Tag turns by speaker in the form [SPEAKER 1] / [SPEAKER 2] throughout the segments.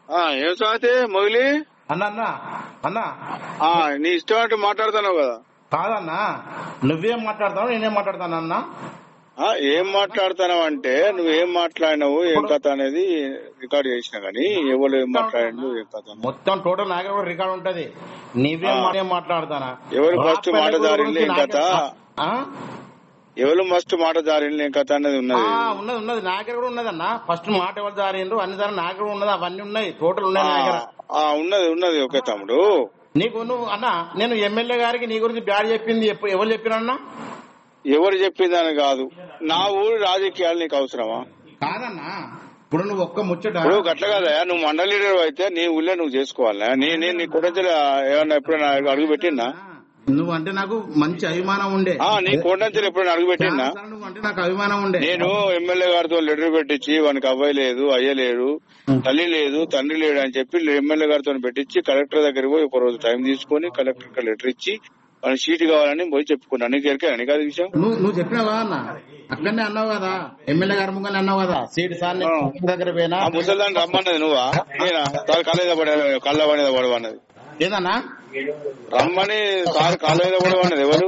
[SPEAKER 1] ఆ, ఏం సంగతి మొగిలి
[SPEAKER 2] అన్న అన్న అన్న
[SPEAKER 1] ఆ, నీ ఇష్టం అంటే మాట్లాడుతున్నావు కదా
[SPEAKER 2] కాదన్నా నువ్వేం మాట్లాడతావు నేనేం మాట్లాడతాను అన్న
[SPEAKER 1] ఆ, ఏం మాట్లాడుతున్నావు అంటే నువ్వేం మాట్లాడినావు ఏం కథ అనేది రికార్డ్ చేసిన కానీ ఎవరు ఏం మాట్లాడిండు ఏం కథ అని.
[SPEAKER 2] మొత్తం టోటల్ నాకే కూడా రికార్డ్ ఉంటది నీవేం
[SPEAKER 1] ఆ.
[SPEAKER 2] మాటేం మాట్లాడతానా
[SPEAKER 1] ఎవరు first
[SPEAKER 2] రాక్
[SPEAKER 1] మాట
[SPEAKER 2] పెళ్లి
[SPEAKER 1] జారింది
[SPEAKER 2] గురించి
[SPEAKER 1] ఏం
[SPEAKER 2] నాకే-
[SPEAKER 1] కథ?
[SPEAKER 2] ఆ?
[SPEAKER 1] ఎవరు మస్తు మాట జారిండు ఏం కథ అనేది
[SPEAKER 2] ఆ,
[SPEAKER 1] ఉన్నది
[SPEAKER 2] ఉన్నది ఉన్నది నా దగ్గర కూడా ఉన్నది అన్న ఫస్ట్ మాట ఎవరు జారిండ్రు అన్ని సార్లు నా దగ్గర ఉన్నది అవన్నీ ఉన్నాయి టోటల్
[SPEAKER 1] ఆ,
[SPEAKER 2] ఉన్నాయి నా దగ్గర
[SPEAKER 1] ఆ, ఉన్నది ఉన్నది ఓకే తమ్ముడు
[SPEAKER 2] నీకు నువ్వు అన్న నేను ఎమ్మెల్యే గారికి నీ గురించి బ్యాడ్ చెప్పింది ఎప్పు- ఎవరు చెప్పిరన్నా
[SPEAKER 1] ఎవరు చెప్పిందని కాదు నా ఊరు రాజకీయాలు నీకు అవసరమా
[SPEAKER 2] కాదన్నా ఇప్పుడు నువ్వు ఒక్క ముచ్చట
[SPEAKER 1] ఇప్పుడు గట్ల కదా నువ్వు మండల లీడర్ అయితే నీ ఊళ్ళో నువ్వు చేసుకోవాలి నీ నేను నీ కొడంచెల ఏమన్నా ఎప్పుడైనా అడుగు పెట్టినా
[SPEAKER 2] నువ్వు అంటే నాకు మంచి అభిమానం ఉండే
[SPEAKER 1] ఆ, నీ కొండంచెలు ఎప్పుడైనా అడుగు పెట్టినా
[SPEAKER 2] చాలాసార్లు నువ్వు అంటే నాకు అభిమానం ఉండే
[SPEAKER 1] నేను ఎమ్మెల్యే గారితో లెటర్ పెట్టించి వానికి అబ్బాయి లేదు అయ్య లేడు తల్లి లేదు తండ్రి లేడు అని చెప్పి ఎమ్మెల్యే గారితో పెట్టించి కలెక్టర్ దగ్గరికి పోయి ఒక రోజు టైం తీసుకొని కలెక్టర్ కి లెటర్ ఇచ్చి వాని సీటు కావాలని పోయి చెప్పుకున్నాను నీకు ఎరికా నీకు అది విషయం
[SPEAKER 2] నువ్వు నువ్వు చెప్పినావా అన్న అక్కడనే అన్నావు కదా ఎమ్మెల్యే గారి ముంగని అన్నావు కదా సీట్ సార్ నేను
[SPEAKER 1] ఆ.
[SPEAKER 2] ఇంటి దగ్గర పోయినా
[SPEAKER 1] ఆ ముసలిదాన్ని రమ్మన్నది నువ్వా నేనా సార్ కళ్ళ మీద పడే కళ్ళ పడేద పడవన్నది
[SPEAKER 2] ఏదన్నా
[SPEAKER 1] రమ్మని సార్ కాళ్ళ మీద పడవన్నది ఎవరు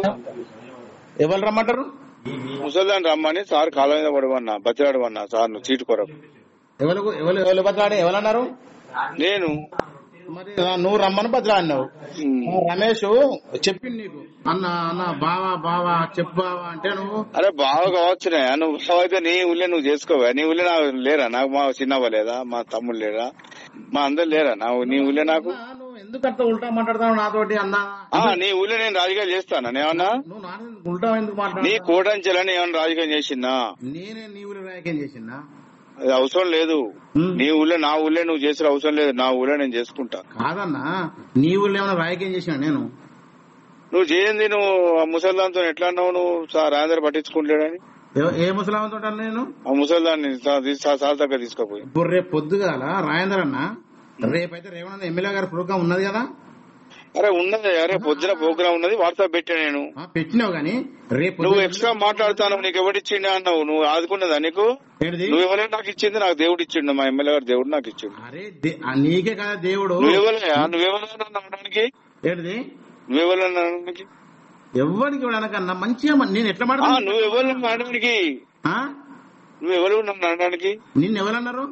[SPEAKER 2] ఎవరు రమ్మంటారు
[SPEAKER 1] ముసలిదాన్ని రమ్మని సార్ కాళ్ళ మీద పడవన్నా బతిలాడమన్నా సార్ నువ్వు సీటు కొరకు
[SPEAKER 2] ఎవరు ఎవరు ఎవరు బతలాడే ఎవరన్నారు
[SPEAKER 1] నేను
[SPEAKER 2] మరి ఆ, నువ్వు రమ్మని బతలాడినావు
[SPEAKER 1] ఉమ్,
[SPEAKER 2] ఆ, రమేష్ చెప్పింది నీకు అన్న అన్న బావా బావా చెప్పు బావా అంటే నువ్వు
[SPEAKER 1] అరే బాగా కావచ్చునే నువ్వు బావ అయితే నీ ఊళ్ళో నువ్వు చేసుకోవా నీ ఊళ్ళో నాకు లేరా నాకు మా చిన్నవ్వ లేదా మా తమ్ముడు లేరా మా అందరు లేరా నా నీ ఊళ్ళో నాకు
[SPEAKER 2] అన్నా, నువ్వు ఎందుకు అట్లా ఉల్టా మాట్లాడతావు నాతోటి అన్నా
[SPEAKER 1] ఆ నీ ఊళ్ళో నేను రాజకీయాలు చేస్తాను ఏమన్నా
[SPEAKER 2] నువ్వు నా ఉల్టా ఎందుకు
[SPEAKER 1] నీ
[SPEAKER 2] మాట్లాడతావు
[SPEAKER 1] కోటంచెలని ఏమన్నా రాజకీయం చేసిందా
[SPEAKER 2] నేనే నీ ఊరి రాయకం చేసిందా
[SPEAKER 1] అది అవసరం లేదు
[SPEAKER 2] ఉమ్.
[SPEAKER 1] నీ ఊళ్ళో నా ఊళ్ళో నువ్వు చేసిన అవసరం లేదు నా ఊళ్ళో నేను చేసుకుంటా
[SPEAKER 2] కాదన్నా నీ ఊళ్ళో ఏమైనా రాయకం చేసినా నేను
[SPEAKER 1] నువ్వు చేయండి నువ్వు ఆ ముసల్దాన్తో ఎట్లా అన్నావు నువ్వు సార్ రాజేంద్ర పట్టించుకుంటాడని
[SPEAKER 2] ఏ- ఏ ముసలాంతో ఉంటాను నేను
[SPEAKER 1] ఆ ముసల్దాన్ని సా- తీ- సా- సార్ దగ్గర తీసుకుపోయి
[SPEAKER 2] ఇప్పుడు రేపు పొద్దుగాల రాజేందర్ అన్న రేపైతే రేవణ ఎమ్మెల్యే గారి ప్రోగ్రామ్ ఉన్నది కదా
[SPEAKER 1] అరే ఉన్నది అరే పొద్దున ప్రోగ్రామ్ ఉన్నది వాట్సాప్ పెట్టా నేను
[SPEAKER 2] ఆ, పెట్టినావు గానీ రేపు
[SPEAKER 1] నువ్వు
[SPEAKER 2] పొద్దున్న-
[SPEAKER 1] ఎక్స్ట్రా మాట్లాడుతాను నీకు ఎవడిచ్చిండు అన్నావు నువ్వు ఆదుకున్నదా నీకు
[SPEAKER 2] ఏంటిది
[SPEAKER 1] నువ్వు ఎవరైనా నాకు ఇచ్చింది నాకు దేవుడు ఇచ్చిండు మా ఎమ్మెల్యే గారు దేవుడు నాకు ఇచ్చిండు
[SPEAKER 2] అరే దే- ఆ, నీకే కదా దేవుడు
[SPEAKER 1] నువ్వెవరయ్యా నువ్వెవరైనా అనడానికి
[SPEAKER 2] ఏంటిది
[SPEAKER 1] నువ్వెవరైనా అనడానికి
[SPEAKER 2] ఎవరికి ఇవ్వడానికన్నా మంచిగా మ- నేను ఎట్లా
[SPEAKER 1] ఆ,
[SPEAKER 2] మాట్లాడుతున్నా
[SPEAKER 1] నువ్వెవరు అనడానికి
[SPEAKER 2] ఆ?
[SPEAKER 1] నువ్వెవరు నన్ను అనడానికి
[SPEAKER 2] నిన్ను ఎవరన్నారు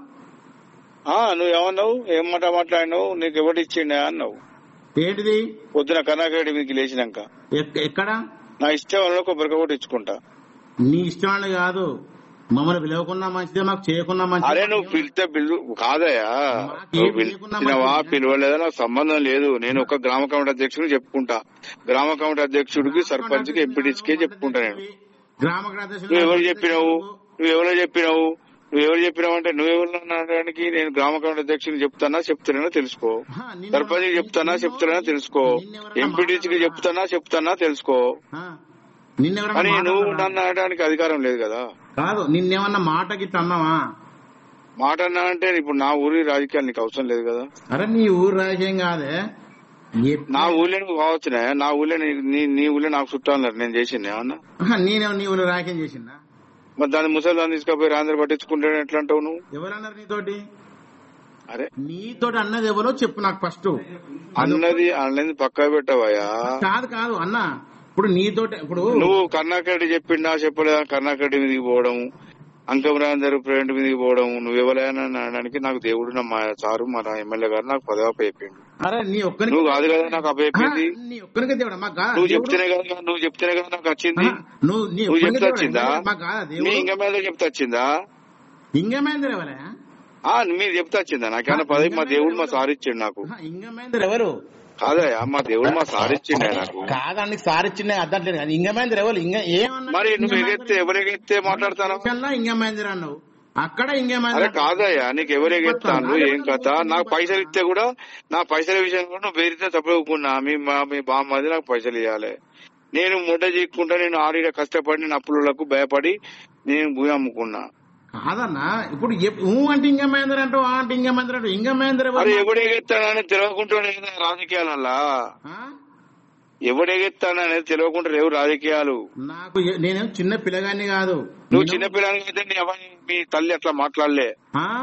[SPEAKER 1] ఆ నువ్వు ఏమన్నావు ఏం మాట మాట్లాడినావు నీకు ఎవడు ఇచ్చిండే అన్నావు
[SPEAKER 2] ఏంటిది
[SPEAKER 1] పొద్దున కర్ణాకరెడ్డి మీదకి లేచినాక
[SPEAKER 2] ఎక్- ఎక్కడ
[SPEAKER 1] నా ఇష్టం వల్ల కొబ్బరికాయ కూడా ఇచ్చుకుంటా
[SPEAKER 2] నీ ఇష్టం కాదు మమ్మల్ని పిలవకున్నా మంచిదే మాకు చేయకున్నా
[SPEAKER 1] అరే
[SPEAKER 2] మంచిదే
[SPEAKER 1] నువ్వు పిలిస్తే పిలు కాదయా
[SPEAKER 2] మాకేం
[SPEAKER 1] నువ్వు
[SPEAKER 2] తెలియకుండా
[SPEAKER 1] పిలిచినవా
[SPEAKER 2] మాకు
[SPEAKER 1] పిలవలేదా నాకు సంబంధం లేదు నేను ఒక గ్రామ కమిటీ అధ్యక్షుడికి చెప్పుకుంటా గ్రామ కమిటీ అధ్యక్షుడికి సర్పంచ్ కి ఎంపీటీసీకే చెప్పుకుంటా నేను
[SPEAKER 2] గ్రామ
[SPEAKER 1] నువ్వు ఎవరు చెప్పినావు నువ్వు ఎవరో చెప్పినావు నువ్వు ఎవరు చెప్పినావు అంటే నువ్వెవరు అనడానికి నేను గ్రామ కమిటీ అధ్యక్షుడికి చెప్తానా చెప్తానో తెలుసుకో సర్పంచ్ కి చెప్తానా చెప్తానా తెలుసుకో ఎంపీటీసీకి చెప్తానా చెప్తానా తెలుసుకో
[SPEAKER 2] నిన్నెవరన్నా
[SPEAKER 1] కానీ నువ్వు
[SPEAKER 2] మాట్లాడారా?
[SPEAKER 1] నన్ను అనడానికి అధికారం లేదు కదా
[SPEAKER 2] కాదు నిన్నేమన్నా మాట గిట్ట అన్నావా
[SPEAKER 1] మాట అన్నా అంటే ఇప్పుడు నా ఊరి రాజకీయాలు నీకు అవసరం లేదు కదా
[SPEAKER 2] అరే నీ ఊరు రాజకీయం కాదే ఎప్-
[SPEAKER 1] నా ఊళ్ళో నువ్వు కావచ్చునే నా ఊళ్ళో నీ- నీ నీ ఊళ్ళో నాకు చుట్టాలన్నారు నేను చేసింది ఏమన్నా
[SPEAKER 2] ఆహా, నేనేమో నీ ఊరు రాజకీయం చేసిందా
[SPEAKER 1] మరి దాన్ని ముసలిదాన్ని తీసుకుపోయి రాంధ్ర పట్టించుకుంటే ఎట్లా అంటావు నువ్వు
[SPEAKER 2] ఎవరన్నారు నీతోటి
[SPEAKER 1] అరే
[SPEAKER 2] నీతోటి అన్నది ఎవరో చెప్పు నాకు ఫస్ట్
[SPEAKER 1] అన్నది అన్నది పక్కా పెట్టవయ్యా
[SPEAKER 2] కాదు కాదు అన్న ఇప్పుడు నీతోటి ఇప్పుడు
[SPEAKER 1] నువ్వు కర్ణాకరెడ్డి చెప్పిండా చెప్పలేదా కర్ణాకరెడ్డి మీదకి పోవడం అంకం రాందరు ప్రెసిడెంట్ మీదకి పోవడం నువ్వు ఎవరైనా అనడానికి నాకు దేవుడు నా మా సారు మన ఎమ్మెల్యే గారు నాకు పదవి అప్పచెప్పిండు
[SPEAKER 2] అరే నీ ఒక్కరికి
[SPEAKER 1] నువ్వు కాదు కదా నాకు అప్పచెప్పింది
[SPEAKER 2] ఆహా, నీ ఒక్కరికే దేవుడా మాకు కాదా
[SPEAKER 1] నువ్వు
[SPEAKER 2] దేవుడు?
[SPEAKER 1] చెప్తేనే కదా నువ్వు చెప్తేనే కదా నాకు వచ్చింది
[SPEAKER 2] ఆహా, నువ్వు నీ
[SPEAKER 1] నువ్వు
[SPEAKER 2] ఒక్కరికే
[SPEAKER 1] చెప్తే
[SPEAKER 2] దేవుడా?
[SPEAKER 1] వచ్చిందా
[SPEAKER 2] మాకు కాదా
[SPEAKER 1] మీ
[SPEAKER 2] దేవుడు
[SPEAKER 1] ఇంక మీద చెప్తే వచ్చిందా
[SPEAKER 2] ఇంగమేందర్ ఎవరే
[SPEAKER 1] ఆ మీరు చెప్తే వచ్చిందా నాకేమన్నా పదవి మా దేవుడు మా సార్ ఇచ్చిండు నాకు
[SPEAKER 2] ఆహా, ఇంగమేందర్ ఎవరు
[SPEAKER 1] కాదయ్యా మా దేవుడు మా సార్ ఇచ్చిండే నాకు
[SPEAKER 2] కాదండి సార్ ఇచ్చిన అద్దట్లేదు కానీ ఇంగమేందర్ ఎవరు ఇంగ ఏమన్నా
[SPEAKER 1] మరి నువ్వు ఎగెత్తే ఎవరు ఎగెత్తే మాట్లాడతాను
[SPEAKER 2] ఇంగమేందర్ అన్నావు అక్కడ
[SPEAKER 1] అరే
[SPEAKER 2] ఇంగమేందర్
[SPEAKER 1] కాదయ్యా నీకు ఎవరు ఎగెత్తాను ఏం కథ నాకు పైసలు ఇస్తే కూడా నా పైసల విషయం కూడా నువ్వు వేరితే తప్పకున్నా మీ మా మీ బామ్మది నాకు పైసలు ఇవ్వాలి నేను ముడ్డ చీక్కుంటా నేను ఆడిడ కష్టపడి నేను అప్పులకు భయపడి నేను భూమి అమ్ముకున్నా
[SPEAKER 2] కాదన్నా ఇప్పుడు ఎప్- ఊ అంటే ఇంగమేందర్ అంటావు ఆ అంటే ఇంగమేందర్ అంటావు ఇంగమేందర్ ఎవరు
[SPEAKER 1] మరి ఎవడు ఎగెత్తానని తెలియకుండానే కదా రాజకీయాలల్లా
[SPEAKER 2] ఆ?
[SPEAKER 1] ఎవడు ఎగెత్తాననేది తెలియకుండా లేవు రాజకీయాలు
[SPEAKER 2] నాకు ఎ- నేనేం చిన్న పిల్లగాన్ని కాదు
[SPEAKER 1] నువ్వు
[SPEAKER 2] నేను-
[SPEAKER 1] చిన్నపిల్లని అయితే నీ అబ్బాయి మీ తల్లి అట్లా మాట్లాడలే
[SPEAKER 2] ఆ?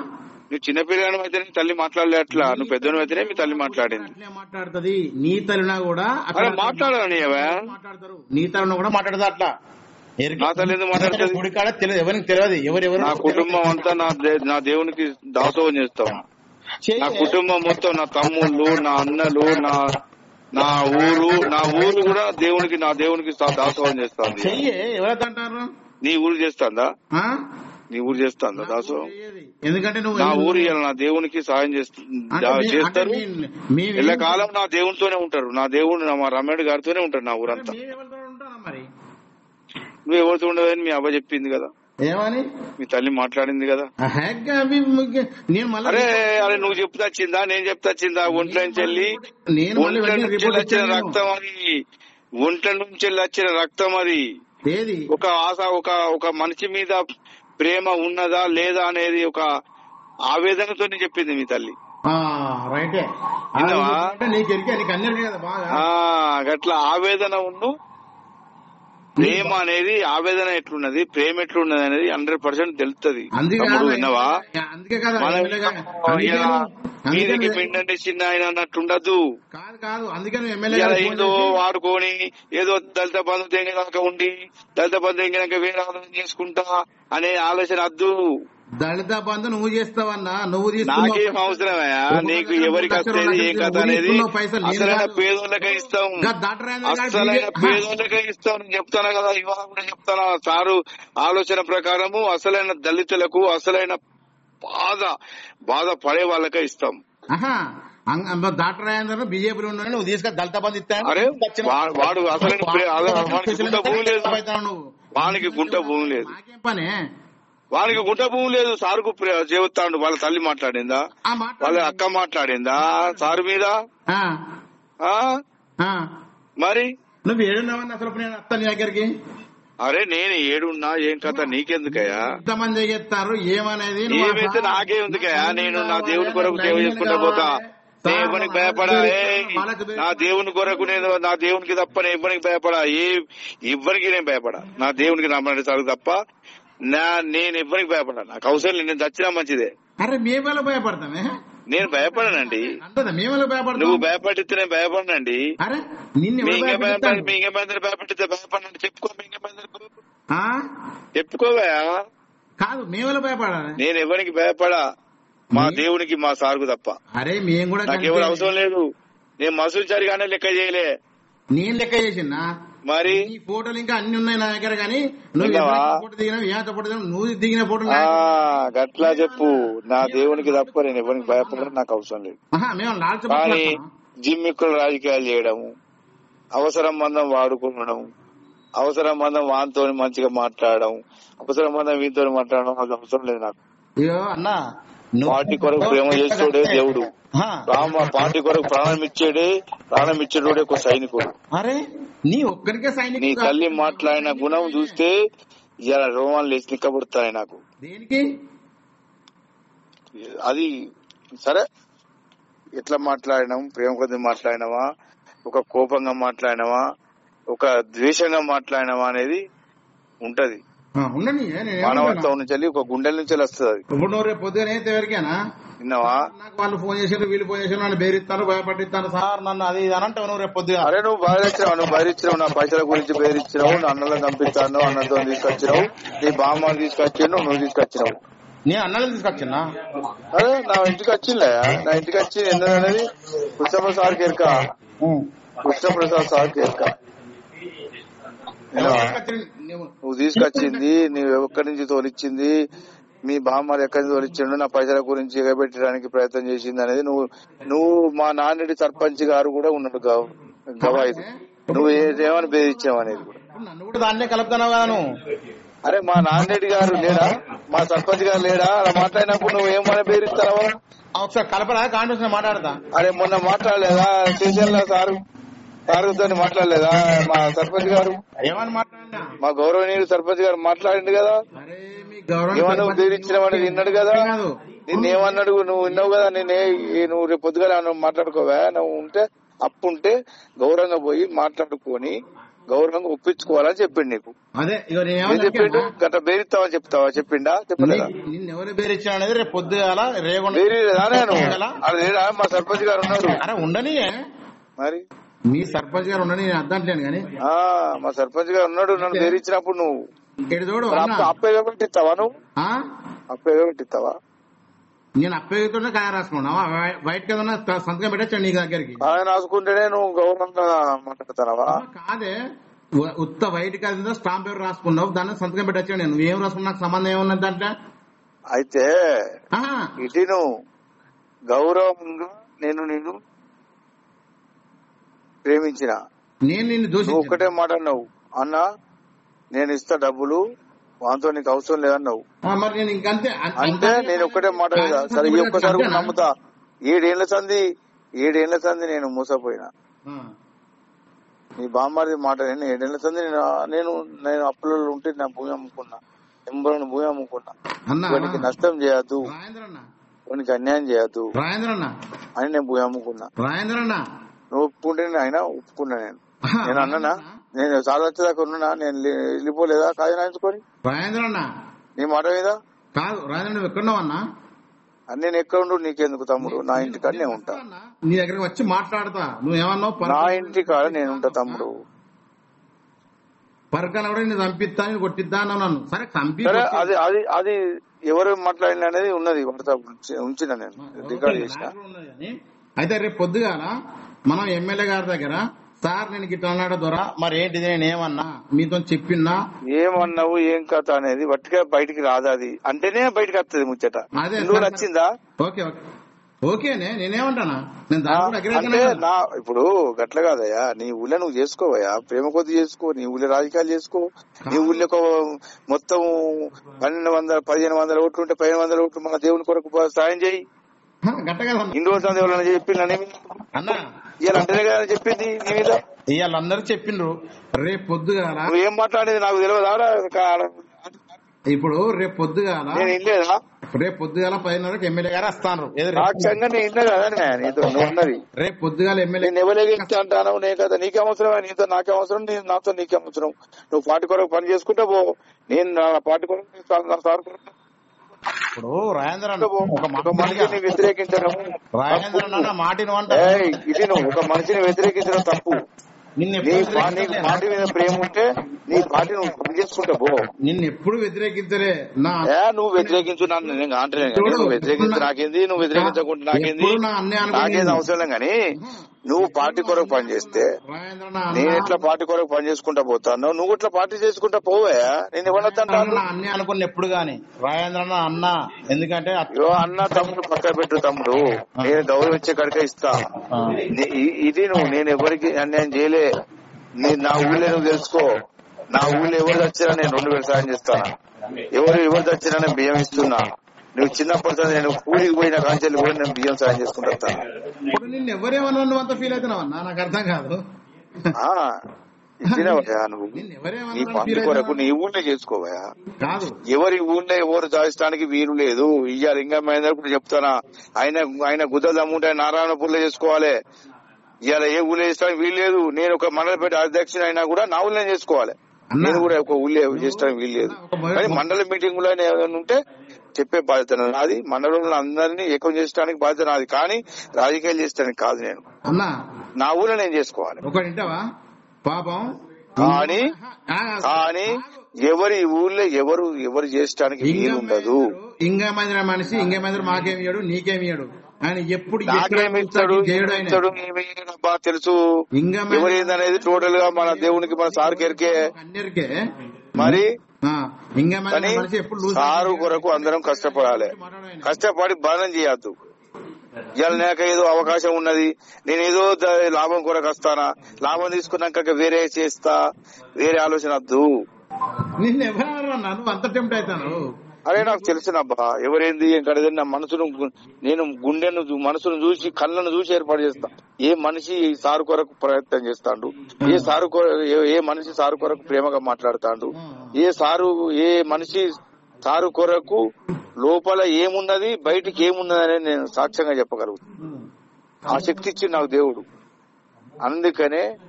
[SPEAKER 1] నువ్వు చిన్నపిల్లని అయితేనే నీ తల్లి మాట్లాడలే అట్లా నువ్వు పెద్దను అయితేనే మీ తల్లి మాట్లాడింది
[SPEAKER 2] అట్లే మాట్లాడుతుంది నీ తల్లినా కూడా అట్లా
[SPEAKER 1] అరే మాట్లాడాలని
[SPEAKER 2] మాట్లాడతారు నీ తల్లిన కూడా మాట్లాడదు అట్లా ఎరికి-
[SPEAKER 1] నా తల్లి ఎందుకు మాట్లాడుతుంది?
[SPEAKER 2] గుడి కాడ తెలియదు ఎవరికి తెలియదు ఎవరెవరు
[SPEAKER 1] నా కుటుంబం అంతా నా దే- నా దేవునికి దాసోహం చేస్తాం
[SPEAKER 2] చెయ్యి.
[SPEAKER 1] నా కుటుంబం మొత్తం నా తమ్ముళ్ళు నా అన్నలు నా నా ఊరు నా ఊరు కూడా దేవునికి నా దేవునికి దా- దాసోహం చేస్తాంది
[SPEAKER 2] చెయ్యి ఎవరైతే అంటారు
[SPEAKER 1] నీ ఊరు చేస్తాందా
[SPEAKER 2] ఆ?
[SPEAKER 1] నీ ఊరు చేస్తాందా దాసోహం
[SPEAKER 2] చెయ్యది. ఎందుకంటే నువ్వు
[SPEAKER 1] నా ఊరు ఇవాళ నా దేవునికి సాయం చేస్తు-
[SPEAKER 2] అంటే
[SPEAKER 1] దా-
[SPEAKER 2] మీ-
[SPEAKER 1] చేస్తారు
[SPEAKER 2] అంటే మీ- మీ-
[SPEAKER 1] ఎల్లకాలం నా దేవునితోనే ఉంటారు నా దేవుడు నా- మా రమేడ్ గారితోనే ఉంటారు నా ఊరంతా
[SPEAKER 2] మేము ఎవరితో ఉంటారా మరి
[SPEAKER 1] నువ్వు ఎవరితో ఉండదని మీ అవ్వ చెప్పింది కదా
[SPEAKER 2] ఏమని
[SPEAKER 1] మీ తల్లి మాట్లాడింది కదా
[SPEAKER 2] ఆ హ్యాక్ అవి ముగ్గు- నేను మళ్ళీ
[SPEAKER 1] అరే అరే నువ్వు చెప్తా వచ్చిందా నేను చెప్తా వచ్చిందా ఒంట్లో నుంచి వెళ్ళి
[SPEAKER 2] నేను మళ్ళీ
[SPEAKER 1] ఒంట్ల
[SPEAKER 2] వెంటనే
[SPEAKER 1] నుంచి
[SPEAKER 2] రిపోర్ట్
[SPEAKER 1] వచ్చిన
[SPEAKER 2] ఇచ్చాను
[SPEAKER 1] రక్తం అది ఒంట్ల నుంచి వచ్చిన రక్తం అది
[SPEAKER 2] ఏది
[SPEAKER 1] ఒక ఆశ ఒక ఒక మనిషి మీద ప్రేమ ఉన్నదా లేదా అనేది ఒక ఆవేదనతో చెప్పింది మీ తల్లి
[SPEAKER 2] ఆ రైటే ఆ,
[SPEAKER 1] విన్నావా?
[SPEAKER 2] అంటే నీకు ఎరికే నీకు అన్ని ఎరికే కదా బాగా
[SPEAKER 1] ఆ గట్ల ఆవేదన ఉన్ను ప్రేమ అనేది ఆవేదన ఎట్లున్నది ప్రేమ ఎట్లున్నది అనేది హండ్రెడ్ పర్సెంట్ తెలుస్తుంది
[SPEAKER 2] అందుకే
[SPEAKER 1] తమ్ముడు
[SPEAKER 2] కాదు,
[SPEAKER 1] విన్నావా
[SPEAKER 2] అందుకే కదా
[SPEAKER 1] మన
[SPEAKER 2] ఎమ్మెల్యేగా అందుకే
[SPEAKER 1] ఇలా
[SPEAKER 2] నువ్వు- అందుకే
[SPEAKER 1] మీదికి
[SPEAKER 2] నువ్వు-
[SPEAKER 1] పిండండి చిన్న ఆయన అన్నట్టుండదు
[SPEAKER 2] కాదు కాదు అందుకే నువ్వు ఎమ్మెల్యే
[SPEAKER 1] ఇలా
[SPEAKER 2] గారికి ఫోన్
[SPEAKER 1] ఏదో
[SPEAKER 2] చేసి,
[SPEAKER 1] వాడుకొని ఏదో దళిత బంధు తెంగినాక ఉండి దళిత బంధు తెంగినాక వేరే ఆలోచన చేసుకుంటా అనే ఆలోచన వద్దు
[SPEAKER 2] దళిత బంధు నువ్వు చేస్తావన్నా నువ్వు
[SPEAKER 1] నాకేం
[SPEAKER 2] తీసుకున్నావు
[SPEAKER 1] అవసరమయ్యా
[SPEAKER 2] ఒక
[SPEAKER 1] నీకు
[SPEAKER 2] లక్ష,
[SPEAKER 1] ఎవరికి
[SPEAKER 2] రెండు
[SPEAKER 1] వస్తేది
[SPEAKER 2] లక్షలు
[SPEAKER 1] ఏం కథ
[SPEAKER 2] నువ్వు
[SPEAKER 1] అనేది
[SPEAKER 2] తీసుకున్నావు పైసలు, నేను
[SPEAKER 1] అసలైన
[SPEAKER 2] కాదు.
[SPEAKER 1] పేదోళ్ళకే ఇస్తాం
[SPEAKER 2] ఇంకా డాక్టర్ రాజేంద్ర గారు
[SPEAKER 1] అసలైన
[SPEAKER 2] బీజే-
[SPEAKER 1] పేదోళ్ళకే ఇస్తాం నేను చెప్తాను కదా ఇవాళ కూడా చెప్తాను సారు ఆలోచన ప్రకారము అసలైన దళితులకు అసలైన బాధ బాధ పడే వాళ్ళకే ఇస్తాం
[SPEAKER 2] ఆహా అంగ- అమ్మ డాక్టర్ రాజేంద్ర బీజేపీలో ఉన్నాడు నువ్వు తీసుకొని దళిత బంధు ఇస్తాను
[SPEAKER 1] అరే వా- వాడు అసలైన ప్రే- అదే వానికి గుంట భూమి లేదు
[SPEAKER 2] నువ్వు
[SPEAKER 1] వానికి గుంట భూమి లేదు
[SPEAKER 2] నాకేం పనే
[SPEAKER 1] వానికి గుంట భూమి లేదు సారుకు ప్రే- చెబుతాడు వాళ్ళ తల్లి మాట్లాడిందా
[SPEAKER 2] ఆ
[SPEAKER 1] వాళ్ళ
[SPEAKER 2] మాట్లాడు
[SPEAKER 1] అక్క మాట్లాడిందా సారు మీద
[SPEAKER 2] ఆ,
[SPEAKER 1] ఆ
[SPEAKER 2] ఆ.
[SPEAKER 1] మరి
[SPEAKER 2] నువ్వు ఏడున్నావని అసలు నేను వస్తాను నీ దగ్గరికి
[SPEAKER 1] అరే నేను ఏడున్నా ఏం కథ నీకెందుకయ్యా
[SPEAKER 2] ఎంతమంది చేస్తారు ఏమనేది నువ్వు
[SPEAKER 1] ఏమైతే
[SPEAKER 2] అసలు-
[SPEAKER 1] నాకే ఉందికయ్యా
[SPEAKER 2] నాకు
[SPEAKER 1] నేను నా
[SPEAKER 2] కావాలి,
[SPEAKER 1] దేవుని కొరకు
[SPEAKER 2] నాకు
[SPEAKER 1] సేవ
[SPEAKER 2] లైన్
[SPEAKER 1] చేసుకుంటా
[SPEAKER 2] కావాలి.
[SPEAKER 1] పోతా నేను
[SPEAKER 2] సార్,
[SPEAKER 1] ఎవరికి
[SPEAKER 2] వాళ్ళకి
[SPEAKER 1] భయపడా
[SPEAKER 2] బేరు-
[SPEAKER 1] ఏయ్,
[SPEAKER 2] వాళ్ళకి బేరు-
[SPEAKER 1] నా దేవుని కొరకు నేను నా దేవునికి తప్ప నేను ఎవరికి భయపడా ఏ ఎవ్వరికి నేను భయపడా నా దేవునికి నమ్మని సార్ తప్ప నా నేను ఎవ్వరికి భయపడా నాకు అవసరం లేదు నేను చచ్చినా మంచిదే
[SPEAKER 2] అరే మేమెలా భయపడతామే
[SPEAKER 1] నేను భయపడనండి
[SPEAKER 2] అంటదా మేమెలా భయపడతాం
[SPEAKER 1] నువ్వు భయపడితే నేను భయపడనండి
[SPEAKER 2] అరే నిన్ను
[SPEAKER 1] మీ
[SPEAKER 2] ఎవరు
[SPEAKER 1] ఇంకే భయపడి
[SPEAKER 2] భయపెడతారు?
[SPEAKER 1] మీ ఇంకే మందిని భయపడితే భయపడండి చెప్పుకో మీ ఇంకే మందిని
[SPEAKER 2] ఆ?
[SPEAKER 1] చెప్పుకోవా
[SPEAKER 2] కాదు మేమెలా భయపడాలి
[SPEAKER 1] నేను ఎవరికి భయపడా మా
[SPEAKER 2] మీ-
[SPEAKER 1] దేవునికి మా సార్కు తప్ప
[SPEAKER 2] అరే మేము కూడా
[SPEAKER 1] నాకు ఎవరు
[SPEAKER 2] కలిపే-
[SPEAKER 1] అవసరం లేదు నేను మసూలు సరిగానే లెక్క చేయలే
[SPEAKER 2] నేను లెక్క చేసినా
[SPEAKER 1] మరి
[SPEAKER 2] నీ ఫోటోలు ఇంకా అన్ని ఉన్నాయి నా దగ్గర కానీ నువ్వు
[SPEAKER 1] విన్నావా?
[SPEAKER 2] ఎవరికి ఫోటో దిగినావు ఏ ఫోటో దిగినావు నువ్వు దిగిన ఫోటో
[SPEAKER 1] ఆ గట్లా చెప్పు నా దేవునికి తప్ప నేను ఎవరికి భయపడడం నాకు అవసరం లేదు
[SPEAKER 2] మేము
[SPEAKER 1] కానీ
[SPEAKER 2] లాల్చబడుతున్నాం
[SPEAKER 1] జిమ్మిక్కులు రాజకీయాలు చేయడము అవసరం మందం వాడుకోవడం అవసరం మందం వానితో మంచిగా మాట్లాడడం అవసరం మందం వీనితో మాట్లాడడం నాకు అవసరం లేదు నాకు
[SPEAKER 2] అయ్యో అన్నా నువ్వు-
[SPEAKER 1] పార్టీ కొరకు ప్రేమ చేసేటోడే దేవుడు
[SPEAKER 2] ఆ,
[SPEAKER 1] రామ పార్టీ కొరకు ప్రాణం ఇచ్చేడే ప్రాణం ఇచ్చేటోడే ఒక సైనికుడు
[SPEAKER 2] అరే నీ ఒక్కరికే సైనికుడు
[SPEAKER 1] నీ
[SPEAKER 2] కాదు.
[SPEAKER 1] తల్లి మాట్లాడిన గుణం చూస్తే ఇలా రోమాలు లేచి నిక్కబడుతాయి నాకు
[SPEAKER 2] దేనికి
[SPEAKER 1] అది సరే ఎట్లా మాట్లాడినాం ప్రేమ కొద్ది మాట్లాడినావా ఒక కోపంగా మాట్లాడినావా ఒక ద్వేషంగా మాట్లాడినావా అనేది ఉంటది
[SPEAKER 2] ఆ, ఉండని నేను ఏమంటున్నా?
[SPEAKER 1] మానవత్వం నుంచి వెళ్ళి ఒక గుండెల నుంచి వెళ్ళి వస్తుంది అది
[SPEAKER 2] ఇప్పుడు నువ్వు రేపు పొద్దున అయితే ఎవరికేనా
[SPEAKER 1] విన్నావా
[SPEAKER 2] నాకు వాళ్ళు ఫోన్ చేసారు వీళ్ళు ఫోన్ చేసారు నన్ను బేరిస్తారు భయపట్టిస్తారు సార్ నన్ను అది ఇది అని అంటావు నువ్వు రేపు పొద్దున
[SPEAKER 1] అరే నువ్వు బయరిచ్చినావు నువ్వు బయరిచ్చినావు నా పైసల గురించి బెదిరించినావు నా అన్నలను పంపిస్తాను అన్నతో తీసుకొచ్చినావు నీ బామ్మని తీసుకొచ్చినావు నువ్వు తీసుకొచ్చినావు
[SPEAKER 2] నేను అన్నలు తీసుకొచ్చినా
[SPEAKER 1] అరే నా ఇంటికి వచ్చిందా నా ఇంటికి వచ్చి ఎందుకనేది కృష్ణప్రసాద్ ఎరక కృష్ణప్రసాద్ సార్ ఎరక విన్నావా? నువ్వు తీసుకొచ్చింది నువ్వు ఎక్కడి నుంచి తోలిచ్చింది మీ బామ్మారు ఎక్కడి నుంచి తోలిచ్చిండు నా పైసల గురించి ఎగబెట్టడానికి ప్రయత్నం చేసింది అనేది నువ్వు నువ్వు మా నాన్నడి సర్పంచ్ గారు కూడా ఉన్నాడు గవ గవాయిది నువ్వు ఏ- ఏమని బెదిరించావు అనేది కూడా
[SPEAKER 2] నన్ను కూడా దాన్నే కలుపుతున్నావు కదా నువ్వు
[SPEAKER 1] అరే మా నాన్నరెడ్డి గారు లేడా మా సర్పంచ్ గారు లేడా అలా మాట్లాడినప్పుడు నువ్వు ఏమని బెదిరిస్తావా
[SPEAKER 2] ఆ, ఒకసారి కలపరా కాంటూసిన మాట్లాడతా
[SPEAKER 1] అరే మొన్న మాట్లాడలేదా స్టేషన్ లో సారు సారుతో మాట్లాడలేదా మా సర్పంచ్ గారు
[SPEAKER 2] ఏమని మాట్లాడినా
[SPEAKER 1] మా గౌరవనీయులు సర్పంచ్ గారు మాట్లాడిండు కదా
[SPEAKER 2] అరే మీ గౌరవం
[SPEAKER 1] ఏమన్నా బెదిరించినావని విన్నాడు కదా
[SPEAKER 2] కాదు.
[SPEAKER 1] నిన్ను ఏమన్నాడు నువ్వు విన్నావు కదా నేను నువ్వు రేపు పొద్దుగా నువ్వు మాట్లాడుకోవా నువ్వు ఉంటే అప్పు ఉంటే గౌరవంగా పోయి మాట్లాడుకొని గౌరవంగా ఒప్పించుకోవాలని చెప్పిండు నీకు
[SPEAKER 2] అదే ఇక నేను
[SPEAKER 1] ఏం
[SPEAKER 2] ఏమన్నా
[SPEAKER 1] చెప్పిండు
[SPEAKER 2] చెప్పానా?
[SPEAKER 1] గట్ట బేరిస్తావా చెప్తావా చెప్పిండా చెప్పలేదా
[SPEAKER 2] నీ- నిన్ను ఎవరు బేరిచ్చా అనేది రేపు పొద్దుగాల రేగొండ
[SPEAKER 1] బేరీ లేదా నేను
[SPEAKER 2] ఎలా?
[SPEAKER 1] అది లేదా మా సర్పంచ్ గారు ఉన్నారు
[SPEAKER 2] అరే ఉండని
[SPEAKER 1] మరి
[SPEAKER 2] మీ సర్పంచ్ గారు ఉండని నేను అర్థంట్లేను కానీ
[SPEAKER 1] ఆ మా సర్పంచ్ గారు ఉన్నాడు నన్ను బేరిచ్చినప్పుడు నువ్వు
[SPEAKER 2] ఇక్కడ చూడు
[SPEAKER 1] మరి
[SPEAKER 2] అన్న.
[SPEAKER 1] అప్పు అప్పు ఎగబెట్టిస్తావా నువ్వు
[SPEAKER 2] ఆ?
[SPEAKER 1] అప్పు ఎగబెట్టిస్తావా
[SPEAKER 2] నేను అప్పగితోనే కాయ రాసుకున్నావా బయటకి ఏదన్నా త- సంతకం పెట్టచ్చు నీ దగ్గరికి
[SPEAKER 1] ఆయన రాసుకుంటేనే నువ్వు గౌరవంగా మాట్లాడతావా
[SPEAKER 2] కాదే ఉ- ఉత్త వైట్ కాదు స్టాంప్ పేపర్ రాసుకున్నావు దాన్ని సంతకం పెట్టచ్చు నేను నువ్వేం రాసుకున్నా నాకు సంబంధం ఏమున్నది దాంట్లో
[SPEAKER 1] అయితే
[SPEAKER 2] ఆహా,
[SPEAKER 1] ఇది నువ్వు గౌరవంగా నేను నిన్ను ప్రేమించిన
[SPEAKER 2] నేను నిన్ను
[SPEAKER 1] నువ్వు
[SPEAKER 2] దూషించాను
[SPEAKER 1] ఒక్కటే మాట అన్నావు అన్న నేను ఇస్తా డబ్బులు వాంతో నీకు అవసరం లేదన్నావు
[SPEAKER 2] ఆ, మరి నేను ఇంకంతే అం-
[SPEAKER 1] అంటే
[SPEAKER 2] అంతే.
[SPEAKER 1] నేను ఒక్కటే మాట మీద సరే ఈ ఒక్కసారి కూడా నమ్ముతా ఏడేళ్ల సంది ఏడేళ్ల సంది నేను మోసపోయినా
[SPEAKER 2] ఆ,
[SPEAKER 1] నీ బామ్మారి మాట నేను ఏడేళ్ల సంది నేను నేను నేను అప్పులలో ఉంటే నా భూమి అమ్ముకున్నా ఎంబరని భూమి అమ్ముకున్నా
[SPEAKER 2] అన్న
[SPEAKER 1] వానికి నష్టం చేయొద్దు
[SPEAKER 2] రాజేంద్ర అన్న
[SPEAKER 1] వానికి అన్యాయం చేయొద్దు
[SPEAKER 2] రాజేంద్ర అన్న
[SPEAKER 1] అని నేను భూమి అమ్ముకున్నా
[SPEAKER 2] రాజేంద్ర అన్న
[SPEAKER 1] నువ్వు ఒప్పుకుంటే నేను అయినా ఒప్పుకున్నా నేను
[SPEAKER 2] ఆహా,
[SPEAKER 1] నేను అన్ననా నేను సార్ వచ్చేదాకా ఉన్నా నేను లే- వెళ్ళిపోలేదా కాదు నాయించుకొని
[SPEAKER 2] రాజేంద్ర అన్న
[SPEAKER 1] నీ మాట మీద
[SPEAKER 2] కాదు రాజేంద్ర నువ్వు ఎక్కడున్నావు అన్న
[SPEAKER 1] అని నేను ఎక్కడ ఉండు నీకెందుకు తమ్ముడు నా ఇంటి కాడ నేను ఉంటా
[SPEAKER 2] నీ దగ్గరికి వచ్చి మాట్లాడతా నువ్వేమన్నావు
[SPEAKER 1] నా ఇంటి కాడ నేను ఉంటా తమ్ముడు
[SPEAKER 2] పరకాల కూడా నేను చంపిస్తా నేను కొట్టిద్దా అన్నావు నన్ను సరే చంపి
[SPEAKER 1] సరే
[SPEAKER 2] కొట్టి-
[SPEAKER 1] అది అది అది ఎవరు మాట్లాడిన అనేది ఉన్నది వార్త ఉంచిన నేను రికార్డ్
[SPEAKER 2] ఓకే,
[SPEAKER 1] చేసిన
[SPEAKER 2] నాకు ఉన్నది కానీ. అయితే రేపు పొద్దుగాల మనం ఎమ్మెల్యే గారి దగ్గర సార్ నేను గిట్లా అన్నాడు దొరా మరి ఏంటిది నేను ఏమన్నా మీతో చెప్పిన్నా
[SPEAKER 1] ఏమన్నావు ఏం కథ అనేది వట్టిగా బయటికి రాదు అది అంటేనే బయటికి వస్తుంది ముచ్చట
[SPEAKER 2] అదే
[SPEAKER 1] నువ్వు
[SPEAKER 2] సరే.
[SPEAKER 1] నచ్చిందా
[SPEAKER 2] ఓకే ఓకే ఓకేనే నేనేమంటానా నేను
[SPEAKER 1] ఆ,
[SPEAKER 2] దాని కూడా
[SPEAKER 1] అంటే
[SPEAKER 2] అగ్రేకనే కదా.
[SPEAKER 1] నా ఇప్పుడు గట్ల కాదయ్యా నీ ఊళ్ళో నువ్వు చేసుకోవయ్యా ప్రేమ కొద్ది చేసుకో నీ ఊళ్ళో రాజకీయాలు చేసుకో నీ ఊళ్ళో ఒక మొత్తం పన్నెండు వందల పదిహేను వందల ఓట్లు ఉంటే పదిహేను వందల ఓట్లు మన దేవుని కొరకు బా- సాయం చేయి
[SPEAKER 2] హ, గట్ట కదా అన్న.
[SPEAKER 1] ఇన్ని రోజులు ఎవరైనా చెప్పిందని
[SPEAKER 2] అన్న
[SPEAKER 1] ఇలా అంటేనే కదా చెప్పింది నీ మీద
[SPEAKER 2] ఇవాళ అందరూ చెప్పిండ్రు రేపు పొద్దుగాల
[SPEAKER 1] నువ్వు ఏం మాట్లాడేది నాకు తెలియదా
[SPEAKER 2] ఇప్పుడు రేపు పొద్దుగాల
[SPEAKER 1] నేను ఇల్లేదా
[SPEAKER 2] రేపు పొద్దుగాల పదిన్నరకు ఎమ్మెల్యే గారు వస్తాను ఏదో రేపు-
[SPEAKER 1] సాక్ష్యంగా నేను ఇన్నా కదా నేను నీతో నువ్వు ఉన్నది
[SPEAKER 2] రేపు పొద్దుగాల ఎమ్మెల్యే
[SPEAKER 1] నేను ఎవరికి అంటాను నే కదా నీకే అవసరం నీతో నాకే అవసరం నేను నాతో నీకే అవసరం నువ్వు పార్టీ కొరకు పని చేసుకుంటే పో నేను నా పార్టీ కొరకు నేను సా- నా సార్ కొరకు
[SPEAKER 2] ఇప్పుడు రాజేంద్ర అన్న
[SPEAKER 1] పో.
[SPEAKER 2] ఒక
[SPEAKER 1] ఒక మనిషిని వ్యతిరేకించడం
[SPEAKER 2] రాజేంద్ర అన్న మాటిని వంట
[SPEAKER 1] ఏయ్, ఇది నువ్వు ఒక మనిషిని వ్యతిరేకించడం తప్పు
[SPEAKER 2] నిన్ను
[SPEAKER 1] నీ
[SPEAKER 2] ఎప్పుడు
[SPEAKER 1] పా- నీ
[SPEAKER 2] వ్యతిరేకించలే.
[SPEAKER 1] పార్టీ మీద ప్రేమ ఉంటే నీ పార్టీ నువ్వు పని చేసుకుంటే పో
[SPEAKER 2] నిన్ను ఎప్పుడు వ్యతిరేకించలే నా
[SPEAKER 1] ఏ నువ్వు వ్యతిరేకించు నన్ను నేను అంటలేను కానీ నువ్వు వ్యతిరేకించు నాకేంది నువ్వు వ్యతిరేకించకుండా నాకేంది
[SPEAKER 2] ఎప్పుడు నా అన్నయ్య అనుకుని
[SPEAKER 1] నాకేంది అవసరం లేదు కానీ నువ్వు పార్టీ కొరకు పని చేస్తే
[SPEAKER 2] రాజేంద్ర అన్న
[SPEAKER 1] నేను ఎట్లా పార్టీ కొరకు పని చేసుకుంటా పోతాను నువ్వు ఇట్లా పార్టీ చేసుకుంటా పోవా నేను ఇవ్వనొద్దంటాను
[SPEAKER 2] నా అన్నయ్య అనుకుని ఎప్పుడు గాని రాజేంద్ర అన్న అన్న ఎందుకంటే అట్-
[SPEAKER 1] అయ్యో అన్న తమ్ముడు పక్క పెట్టు తమ్ముడు నేను గౌరవించే కడిక ఇస్తా
[SPEAKER 2] ఆ.
[SPEAKER 1] ని- ఇ- ఇది నువ్వు నేను ఎవరికి అన్యాయం చేయలే నీ నా ఊళ్ళో నువ్వు తెలుసుకో నా ఊళ్ళో ఎవరు తెచ్చినా నేను రెండు వేలు సాయం చేస్తాను ఎవరు ఎవరు తెచ్చినా నేను బియ్యం ఇస్తున్నా నువ్వు చిన్నప్పటి నుంచి నేను కూలికి పోయిన కాంచెల్లి పోయి నేను బియ్యం సాయం చేసుకుంటా వస్తాను.
[SPEAKER 2] ఇప్పుడు నిన్ను ఎవరేమన్నా నువ్వు అంత ఫీల్ అవుతున్నావు అన్న నాకు అర్థం కాదు
[SPEAKER 1] ఆ ఇచ్చినవయ్యా నువ్వు
[SPEAKER 2] నిన్ను
[SPEAKER 1] నీ
[SPEAKER 2] ఎవరేమన్నా
[SPEAKER 1] పని
[SPEAKER 2] ఫీల్
[SPEAKER 1] కొరకు
[SPEAKER 2] అవుతున్నావు
[SPEAKER 1] నీ ఊళ్ళో చేసుకోవయా
[SPEAKER 2] కాదు
[SPEAKER 1] ఎవరి ఊళ్ళో ఎవరు దాచడానికి వీలు లేదు ఇయ్యాల ఇంకా మహేందర్ కూడా చెప్తానా ఆయన ఆయన గుద్దలు దమ్ముంటే నారాయణపూర్లో చేసుకోవాలి ఇవాళ ఏ ఊళ్ళో చేసుకోవడానికి వీలు లేదు నేను ఒక మండలపేట అధ్యక్షుడు అయినా కూడా నా ఊళ్ళో చేసుకోవాలి
[SPEAKER 2] అన్నా.
[SPEAKER 1] నేను కూడా ఒక ఊళ్ళో చేసుకోవడానికి వీలు లేదు
[SPEAKER 2] ఒక మొదటి-
[SPEAKER 1] కానీ మండల మీటింగ్ లో ఏమైనా ఉంటే చెప్పే బాధ్యత నాది మండలంలో అందరినీ ఏకం చేయడానికి బాధ్యత నాది కానీ రాజకీయాలు చేసడానికి కాదు నేను
[SPEAKER 2] అన్న
[SPEAKER 1] నా ఊళ్ళో నేను చేసుకోవాలి
[SPEAKER 2] ఒకటి వింటావా పాపం
[SPEAKER 1] కానీ
[SPEAKER 2] ఆ,
[SPEAKER 1] కానీ ఎవరి ఊళ్ళో ఎవరు ఎవరు చేయడానికి వీలు ఉండదు
[SPEAKER 2] ఇంగా మంది మనిషి ఇంగా మంది మాకేమి ఇయ్యడు నీకేమి ఇయ్యడు ఆయన ఎప్పుడు ఎక్కడ
[SPEAKER 1] నాకేమి ఇస్తాడు
[SPEAKER 2] కూర్చొని చేయడు
[SPEAKER 1] ఏమి
[SPEAKER 2] ఆయన
[SPEAKER 1] ఇస్తాడు ఏమి ఇయ్యడు అబ్బా తెలుసు
[SPEAKER 2] ఇంగా
[SPEAKER 1] ఎవరేంది అనేది టోటల్ గా మన దేవునికి మన సార్ కెరికే
[SPEAKER 2] అన్నిరికే
[SPEAKER 1] మరి
[SPEAKER 2] ఇంగా మంది
[SPEAKER 1] కానీ
[SPEAKER 2] మనిషి ఎప్పుడు లూజ్
[SPEAKER 1] సారు కొరకు అందరం కష్టపడాలి కష్టపడి బాధం చేయొద్దు ఇవాళ నాకు ఏదో అవకాశం ఉన్నది నేను ఏదో ద- లాభం కొరకు వస్తానా లాభం తీసుకున్నాక వేరే చేస్తా వేరే ఆలోచన వద్దు
[SPEAKER 2] నిన్ను ఎవరు అన్నా నువ్వు అంత టెంప్ట్ అవుతాను
[SPEAKER 1] అరే నాకు తెలిసినబ్బా ఎవరేంది ఎక్కడేది నా మనసును గు- నేను గుండెను చూ- మనసును చూసి కళ్ళను చూసి ఏర్పాటు చేస్తా ఏ మనిషి ఈ సారు కొరకు ప్రయత్నం చేస్తాడు ఏ సారు కొర- ఏ- ఏ మనిషి సారు కొరకు ప్రేమగా మాట్లాడుతాడు ఏ సారు ఏ మనిషి సారు కొరకు లోపల ఏమున్నది బయటికి ఏమున్నది అనేది నేను సాక్ష్యంగా చెప్పగలుగుతాను ఆ శక్తి ఇచ్చి నాకు దేవుడు అందుకనే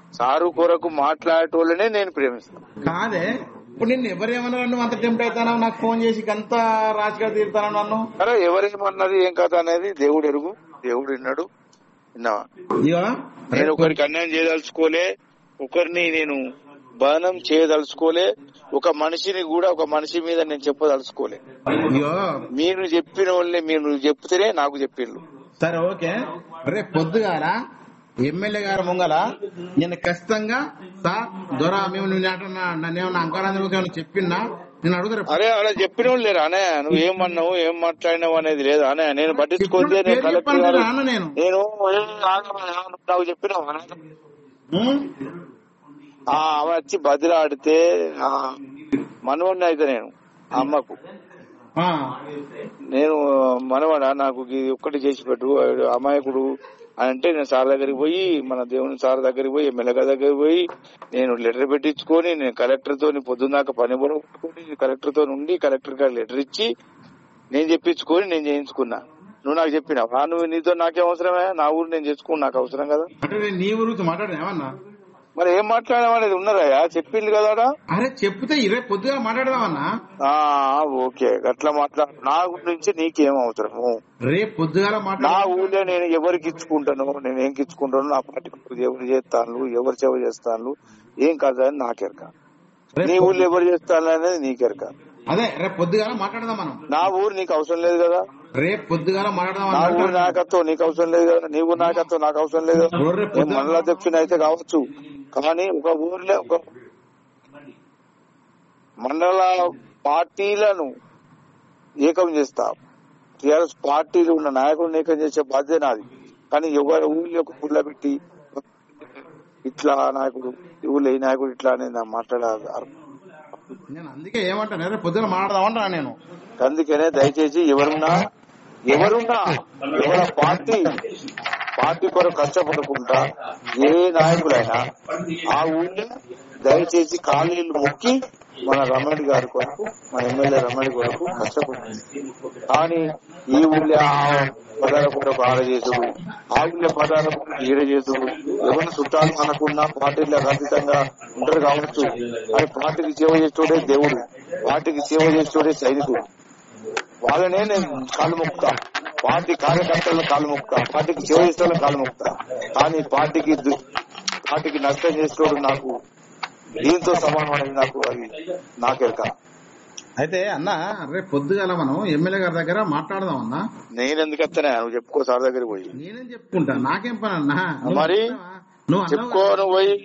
[SPEAKER 1] సారు కొరకు మాట్లాడేటోళ్ళనే నేను ప్రేమిస్తాను
[SPEAKER 2] కాదే ఇప్పుడు నిన్ను ఎవరేమన్నారు నువ్వు అంత టెంప్ట్ అవుతానో నాకు ఫోన్ చేసి అంత రాజుగా తీరుతాను నన్ను
[SPEAKER 1] అరే ఎవరేమన్నది ఏం కథ అనేది దేవుడు ఎరుగు దేవుడు విన్నాడు విన్నావా
[SPEAKER 2] ఇగో
[SPEAKER 1] నేను ఒకరికి అన్యాయం చేయదలుచుకోలే ఒకరిని నేను బాణం చేయదలుచుకోలే ఒక మనిషిని కూడా ఒక మనిషి మీద నేను చెప్పదలుచుకోలే
[SPEAKER 2] ఇగో
[SPEAKER 1] మీరు చెప్పిన వాళ్ళే మీరు చెప్తేనే నాకు చెప్పిండ్రు
[SPEAKER 2] సరే ఓకే రేపు పొద్దుగాల ఎమ్మెల్యే గారు ముంగల నేను ఖచ్చితంగా సార్ దొర మేము నన్నేమన్నా అంకారాంధ్ర చెప్పినా నేను అడుగుతా
[SPEAKER 1] అరే అలా చెప్పిన వాళ్ళు లేరా అనే నువ్వు ఏమన్నావు ఏం మాట్లాడినావు అనేది లేదు అనే నేను పట్టించుకుంటే నేను
[SPEAKER 2] పేరు
[SPEAKER 1] కలెక్టర్
[SPEAKER 2] చెప్పండి
[SPEAKER 1] గారు
[SPEAKER 2] రాను నేను
[SPEAKER 1] నేను ఏం ఆగమయ్యా, నువ్వు నాకు చెప్పినావు అనే.
[SPEAKER 2] ఉం?
[SPEAKER 1] ఆ ఆమె వచ్చి బదిలాడితే ఆ మనవాడిని అయితే నేను ఆ అమ్మకు
[SPEAKER 2] ఆ.
[SPEAKER 1] నేను మనవాడ నాకు ఇది ఒక్కటి చేసి పెట్టు వాడు అమాయకుడు అని అంటే నేను సార్ దగ్గరికి పోయి మన దేవుని సార్ దగ్గరికి పోయి ఎమ్మెల్యే గారి దగ్గరికి పోయి నేను లెటర్ పెట్టించుకొని నేను కలెక్టర్ తోని పొద్దున్నాక పని పడుకొని కలెక్టర్ తో ఉండి కలెక్టర్ గారు లెటర్ ఇచ్చి నేను చెప్పించుకొని నేను చేయించుకున్నా నువ్వు నాకు చెప్పినావు నువ్వు నీతో నాకేం అవసరమే నా ఊరు నేను చేసుకుని నాకు అవసరం కదా
[SPEAKER 2] అంటే నేను నీ ఊరికి మాట్లాడినా ఏమన్నా
[SPEAKER 1] మరి ఏం మాట్లాడమనేది ఉన్నారా చెప్పింది కదా
[SPEAKER 2] అరే చెప్తే ఇరే పొద్దుగా మాట్లాడదామన్నా
[SPEAKER 1] ఆ ఓకే అట్లా మాట్లాడు నా గురించి నీకేం అవసరము
[SPEAKER 2] రేపు పొద్దుగాల
[SPEAKER 1] నా
[SPEAKER 2] మాట్లాడ
[SPEAKER 1] ఊళ్ళో నేను ఎవరికి ఇచ్చుకుంటాను నేను ఏం ఇచ్చుకుంటాను నా పార్టీ ఎవరు చేస్తాను ఎవరు సేవ చేస్తాను ఏం కాదు అని నాకెరక నీ
[SPEAKER 2] రేపు
[SPEAKER 1] ఊళ్ళో ఎవరు చేస్తాను అనేది నీకెరక
[SPEAKER 2] అదే రేపు పొద్దుగాల మాట్లాడదాం మనం
[SPEAKER 1] నా ఊరు నీకు అవసరం లేదు కదా
[SPEAKER 2] రేపు పొద్దుగాల మాట్లాడదాం
[SPEAKER 1] నా ఊరు
[SPEAKER 2] అన్నా.
[SPEAKER 1] నాకత్వం నీకు అవసరం లేదు కదా నీ ఊరు నాకత్వం నాకు అవసరం లేదు కదా
[SPEAKER 2] ఊరు రేపు
[SPEAKER 1] నేను
[SPEAKER 2] పొద్దుగాల-
[SPEAKER 1] మండల అధ్యక్షుని అయితే కావచ్చు కానీ ఒక ఊర్లో ఒక మండల పార్టీలను ఏకం చేస్తా టిఆర్ఎస్ పార్టీలు ఉన్న నాయకులను ఏకం చేసే బాధ్యత నాది కానీ ఎవరు ఊళ్ళో ఒక ఊళ్ళో పెట్టి ఇట్లా నాయకుడు ఈ ఊళ్ళో ఈ నాయకుడు ఇట్లా అనేది నాకు మాట్లాడారు
[SPEAKER 2] నేను అందుకే ఏమంటాను రేపు పొద్దున మాట్లాడదాం అంటున్నా నేను
[SPEAKER 1] అందుకనే దయచేసి ఎవరున్నా ఎవరున్నా ఎవరి పార్టీ పార్టీ కొరకు కష్టపడకుండా ఏ నాయకులైనా ఆ ఊళ్ళో దయచేసి ఖాళీలు మొక్కి మన రమణి గారి కొరకు మన ఎమ్మెల్యే రమణి కొరకు కష్టపడుతుంది కానీ ఈ ఊళ్ళో ఆ పదాల కొరకు ఆడ చేసుడు ఆ ఊళ్ళో పదాల కొరకు ఈడ చేసుడు ఎవరిని చుట్టాలు మనకున్నా పార్టీలకు అతీతంగా ఉంటారు కావచ్చు అని పార్టీకి సేవ చేసేటోడే దేవుడు పార్టీకి సేవ చేసేటోడే సైనికుడు వాళ్ళనే నేను కాలు మొక్కుతా పార్టీ కార్యకర్తలను కాలు మొక్కుతా పార్టీకి సేవ చేసే కాలు మొక్కుతా కానీ పార్టీకి దు- పార్టీకి నష్టం చేసేటోడు నాకు దీంతో సమానమైనది నాకు అది నాకెరక
[SPEAKER 2] అయితే అన్న రేపు పొద్దుగాల మనం ఎమ్మెల్యే గారి దగ్గర మాట్లాడదాం అన్నా
[SPEAKER 1] నేను ఎందుకు వస్తానే నువ్వు చెప్పుకో సార్ దగ్గరికి పోయి
[SPEAKER 2] నేనేం చెప్పుకుంటా నాకేం పని అన్నా నువ్వు
[SPEAKER 1] మరి?
[SPEAKER 2] చెప్తావా? నువ్వు అన్నావు
[SPEAKER 1] చెప్పుకో
[SPEAKER 2] కదా.
[SPEAKER 1] నువ్వు పోయి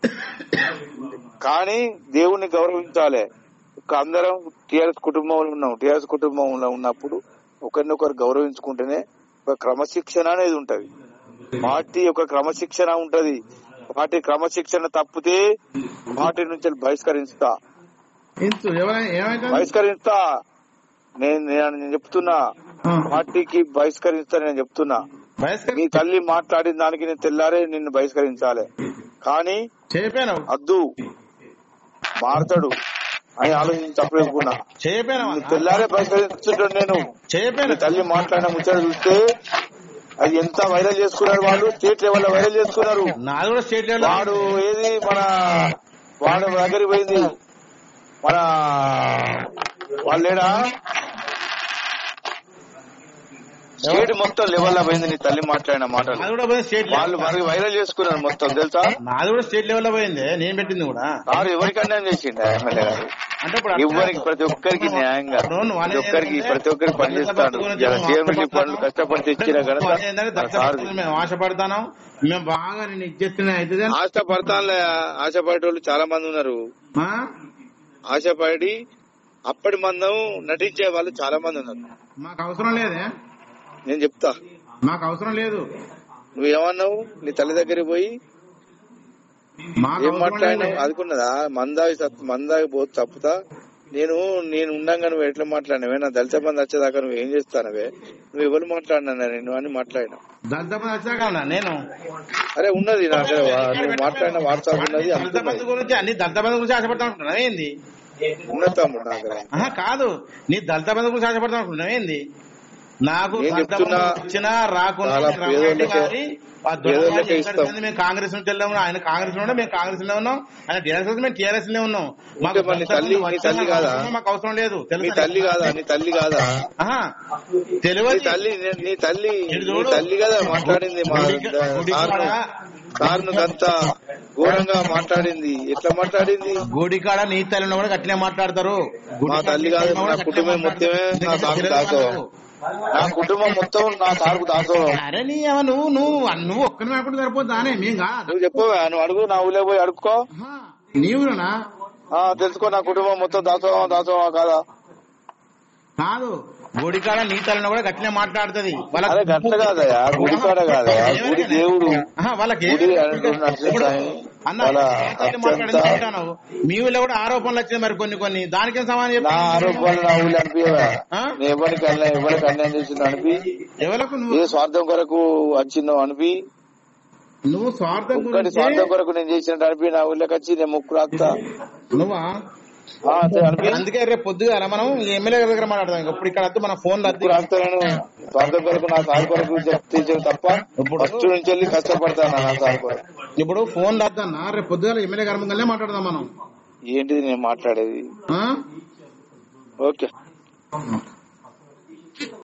[SPEAKER 1] కానీ దేవుణ్ణి గౌరవించాలి ఒక అందరం టిఆర్ఎస్ కుటుంబంలో ఉన్నాం టిఆర్ఎస్ కుటుంబంలో ఉన్నప్పుడు ఒకరినొకరు గౌరవించుకుంటేనే ఒక క్రమశిక్షణ అనేది ఉంటది పార్టీ ఒక క్రమశిక్షణ ఉంటది పార్టీ క్రమశిక్షణ తప్పితే పార్టీ నుంచి బహిష్కరిస్తా
[SPEAKER 2] ఇంతు ఎవరైనా ఏమైతే
[SPEAKER 1] బహిష్కరిస్తా నేను నేను నేను చెప్తున్నా పార్టీకి బహిష్కరిస్తా నేను చెప్తున్నా నీ తల్లి మాట్లాడిన దానికి నేను తెల్లారే నిన్ను బహిష్కరించాలి కానీ
[SPEAKER 2] చేయపోయినావు
[SPEAKER 1] అద్దు మారతాడు అని ఆలోచించి తప్పలేకున్నా
[SPEAKER 2] చేయపోయినావా
[SPEAKER 1] నీ తెల్లారే బహిష్కరించుంటాడు నేను నీ
[SPEAKER 2] చేయపోయినా
[SPEAKER 1] తల్లి మాట్లాడిన ముచ్చట చూస్తే అది ఎంత వైరల్ చేసుకున్నారు వాళ్ళు స్టేట్ లెవెల్ లో వైరల్ చేసుకున్నారు
[SPEAKER 2] నాది కూడా స్టేట్ లెవెల్
[SPEAKER 1] వాడు ఏది మన వాడు దగ్గరికి పోయింది మన వాళ్ళేడా స్టేట్ మొత్తం లెవెల్ లో పోయింది నీ తల్లి మాట్లాడిన మాటలు
[SPEAKER 2] నాది కూడా పోయింది స్టేట్
[SPEAKER 1] వాళ్ళు
[SPEAKER 2] లెవెల్
[SPEAKER 1] మరి వైరల్ చేసుకున్నారు మొత్తం తెలుసా
[SPEAKER 2] నాది కూడా స్టేట్ లెవెల్ లో పోయింది నేను పెట్టింది కూడా
[SPEAKER 1] వారు ఎవరికి అన్యాయం చేసిండు ఆ ఎమ్మెల్యే గారు
[SPEAKER 2] అంటే ఇప్పుడు అట్లా-
[SPEAKER 1] ఎవరికి ప్రతి ఒక్కరికి న్యాయంగా
[SPEAKER 2] ఇప్పుడు నువ్వు
[SPEAKER 1] ప్రతి
[SPEAKER 2] అనేది
[SPEAKER 1] ఒక్కరికి
[SPEAKER 2] ఏంటంటే
[SPEAKER 1] ప్రతి ఒక్కరికి పని
[SPEAKER 2] దళిత
[SPEAKER 1] చేస్తాడు
[SPEAKER 2] బంధు గురించి
[SPEAKER 1] ఇలా
[SPEAKER 2] మేము
[SPEAKER 1] చీరమిల్లి
[SPEAKER 2] ఆశపడతాం.
[SPEAKER 1] పనులు కష్టపడి తెచ్చిన ఘనత
[SPEAKER 2] నువ్వు అనేది ఏంటంటే
[SPEAKER 1] మన
[SPEAKER 2] దళిత
[SPEAKER 1] సార్ది.
[SPEAKER 2] బంధువులు మేము ఆశపడతాను మేము బాగా నేను ఇచ్చేస్తున్నా అయితే
[SPEAKER 1] ఆశపడతానులే ఆశపడేటోళ్ళు చాలా మంది ఉన్నారు ఆశపడి అప్పటి మందం నటించే వాళ్ళు చాలా మంది ఉన్నారు
[SPEAKER 2] మాకు అవసరం లేదే
[SPEAKER 1] నేను చెప్తా
[SPEAKER 2] మాకు అవసరం లేదు
[SPEAKER 1] నువ్వు ఏమన్నావు నీ తల్లి దగ్గరికి పోయి
[SPEAKER 2] మాకు
[SPEAKER 1] ఏం
[SPEAKER 2] అవసరం
[SPEAKER 1] మాట్లాడినావు
[SPEAKER 2] లేదే.
[SPEAKER 1] అనుకున్నదా మందాగి తప్ప- మందాగి పోతే తప్పుతా నేను నేను ఉండంగా నువ్వు ఎట్లా మాట్లాడినవే నా దళిత బంధు వచ్చేదాకా నువ్వు ఏం చేస్తానవే నువ్వు ఎవరు మాట్లాడినా నేను అని మాట్లాడినా
[SPEAKER 2] దళిత బంధు వచ్చాక అన్నా నేను
[SPEAKER 1] అరే ఉన్నది నా దగ్గర వా- నువ్వు మాట్లాడిన వాట్సాప్ ఉన్నది
[SPEAKER 2] దళిత బంధు
[SPEAKER 1] అంటున్నది
[SPEAKER 2] గురించి అన్ని దళిత బంధు గురించి ఆశపడతా ఉంటున్నావు ఏంది
[SPEAKER 1] ఉన్నది తమ్ముడు నా దగ్గర
[SPEAKER 2] ఆహా కాదు నీ దళిత బంధు గురించి ఆశపడతా ఉంటున్నావు ఏంది నాకు
[SPEAKER 1] నేను
[SPEAKER 2] సంతకం
[SPEAKER 1] చెప్తున్నా,
[SPEAKER 2] ఇచ్చినా రాకుండా
[SPEAKER 1] చాలా
[SPEAKER 2] రంగారెడ్డి
[SPEAKER 1] పేదోళ్ళకే-
[SPEAKER 2] గారి ఆ దొంగ
[SPEAKER 1] పేదోళ్ళకే
[SPEAKER 2] ఎక్కడికి
[SPEAKER 1] ఇస్తాం.
[SPEAKER 2] వెళ్తుంది? మేము కాంగ్రెస్ నుంచి వెళ్ళాము ఆయన కాంగ్రెస్ లో ఉన్నాం మేము కాంగ్రెస్ లో ఉన్నాం ఆయన టీఆర్ఎస్ మేము టీఆర్ఎస్ లో ఉన్నాం మాకు
[SPEAKER 1] ఉంటే మరి నీ తల్లి- నీ
[SPEAKER 2] వచ్చినా
[SPEAKER 1] తల్లి కాదా?
[SPEAKER 2] అవసరం మాకు అవసరం లేదు
[SPEAKER 1] నీ
[SPEAKER 2] తెలుసా?
[SPEAKER 1] తల్లి కాదా నీ తల్లి కాదా
[SPEAKER 2] ఆహా.
[SPEAKER 1] నీ
[SPEAKER 2] తెలియదు
[SPEAKER 1] తల్లి నీ తల్లి
[SPEAKER 2] ఇటు
[SPEAKER 1] నీ
[SPEAKER 2] చూడు.
[SPEAKER 1] తల్లి కదా మాట్లాడింది మా
[SPEAKER 2] గుడి- గుడి
[SPEAKER 1] సార్ను
[SPEAKER 2] కాడ-
[SPEAKER 1] సార్ను అంత ఘోరంగా మాట్లాడింది ఎట్లా మాట్లాడింది
[SPEAKER 2] గోడికాడ నీ తల్లి కూడా గట్టినే మాట్లాడతారు
[SPEAKER 1] మా తల్లి కాదు, నా కుటుంబం మొత్తమే నా సాకు దాసో. నా కుటుంబం మొత్తం నా సార్కు దాసోహం
[SPEAKER 2] అరే నీ ఏమో నువ్వు నువ్వు నువ్వు ఒక్కరిని అనుకుంటే సరిపోద్ది దానే మేం కాదు
[SPEAKER 1] నువ్వు చెప్పవా నువ్వు అడుగు నా ఊళ్ళో పోయి అడుక్కో
[SPEAKER 2] ఆహా. నీవునా
[SPEAKER 1] ఆ, తెలుసుకో నా కుటుంబం మొత్తం దాసోహం దాసోహం కాదా
[SPEAKER 2] కాదు గోడికాడ నీ తల్లిని కూడా గట్టినే మాట్లాడుతుంది
[SPEAKER 1] అదే గట్ల కాదయా గుడి కాడ కాదయా గుడి దేవుడు
[SPEAKER 2] ఆహా, వాళ్ళకి
[SPEAKER 1] గుడి
[SPEAKER 2] ఏమి-
[SPEAKER 1] అంటున్న
[SPEAKER 2] ఇప్పుడు
[SPEAKER 1] నరసింహాయి
[SPEAKER 2] అన్న
[SPEAKER 1] వాళ్ళ
[SPEAKER 2] ఏ తల్లి మాట్లాడింది
[SPEAKER 1] అత్యంత
[SPEAKER 2] అంటున్నావు? మీ ఊళ్ళో కూడా ఆరోపణలు వచ్చినాయి మరి కొన్ని కొన్ని దానికేం సమాధానం
[SPEAKER 1] నా
[SPEAKER 2] చెప్పు
[SPEAKER 1] ఆరోపణలు నా ఊళ్ళో అనిపించవా
[SPEAKER 2] ఆ?
[SPEAKER 1] నేను ఎవరికి అన్యాయం ఎవరికి అన్యాయం చేసిందో అనిపి
[SPEAKER 2] ఎవరికి
[SPEAKER 1] ఏ
[SPEAKER 2] నువ్వు
[SPEAKER 1] స్వార్థం కొరకు వచ్చిందో అనిపి
[SPEAKER 2] నువ్వు స్వార్థం
[SPEAKER 1] ఒక్కటి
[SPEAKER 2] గురించి
[SPEAKER 1] స్వార్థం కొరకు నేను చేసినట్టు అనిపి నా ఊళ్ళోకి వచ్చి నేను ముక్కు రాస్తా
[SPEAKER 2] నువ్వా
[SPEAKER 1] ఆ, అంతే అనిపి
[SPEAKER 2] అందుకే రేపు పొద్దుగా మనం ఎమ్మెల్యే దగ్గర మాట్లాడదాం ఇప్పుడు ఇక్కడ వద్దు మన ఫోన్
[SPEAKER 1] ముక్కు రాస్తా నేను స్వార్థం కొరకు నా సార్ కొరకు తీర్చడం తప్ప ఫస్ట్ నుంచి వెళ్ళి కష్టపడతాను నా సార్ కొరకు
[SPEAKER 2] ఇప్పుడు ఫోన్ వద్దన్నా రేపు పొద్దుగా ఎమ్మెల్యే గారి ముంగల్నే మాట్లాడదాం మనం
[SPEAKER 1] ఏంటిది నేను మాట్లాడేది
[SPEAKER 2] ఆ?